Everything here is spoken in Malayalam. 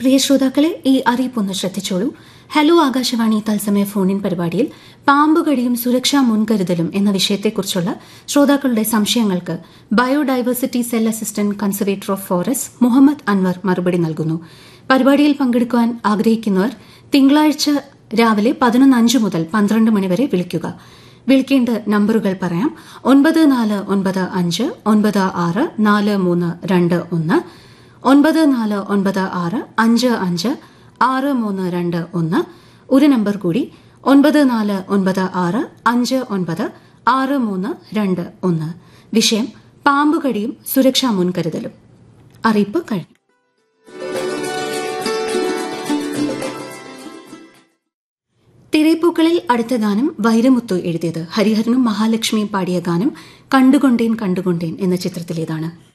പ്രിയ ശ്രോതാക്കളെ ഈ അറിയിപ്പൊന്ന് ശ്രദ്ധിച്ചോളൂ ഹലോ ആകാശവാണി തത്സമയ ഫോണിൻ പരിപാടിയിൽ പാമ്പുകടിയും സുരക്ഷാ മുൻകരുതലും എന്ന വിഷയത്തെക്കുറിച്ചുള്ള ശ്രോതാക്കളുടെ സംശയങ്ങൾക്ക് biodiversity cell assistant conservator of forest Muhammad Anwar മറുപടി നൽകുന്നു പരിപാടിയിൽ പങ്കെടുക്കുവാൻ ആഗ്രഹിക്കുന്നവർ തിങ്കളാഴ്ച രാവിലെ പതിനൊന്ന് അഞ്ച് മുതൽ പന്ത്രണ്ട് മണിവരെ വിളിക്കുക വിളിക്കേണ്ട നമ്പറുകൾ പറയാം ഒൻപത് നാല് ഒൻപത് അഞ്ച് ഒൻപത് ആറ് നാല് മൂന്ന് രണ്ട് ഒന്ന് ഒൻപത് നാല് ഒൻപത് ആറ് അഞ്ച് അഞ്ച് ആറ് മൂന്ന് രണ്ട് ഒന്ന് ഒരു നമ്പർ കൂടി ഒൻപത് നാല് ഒൻപത് ആറ് അഞ്ച് ഒൻപത് ആറ് മൂന്ന് രണ്ട് ഒന്ന് വിഷയം പാമ്പുകടിയും സുരക്ഷാ മുൻകരുതലും അറിയിപ്പ് കഴിഞ്ഞു തിരയിപ്പൂക്കളിൽ അടുത്ത ഗാനം വൈരമുത്തു എഴുതിയത് ഹരിഹരനും മഹാലക്ഷ്മിയും പാടിയ ഗാനം കണ്ടുകൊണ്ടേൻ കണ്ടുകൊണ്ടേൻ എന്ന ചിത്രത്തിലേതാണ്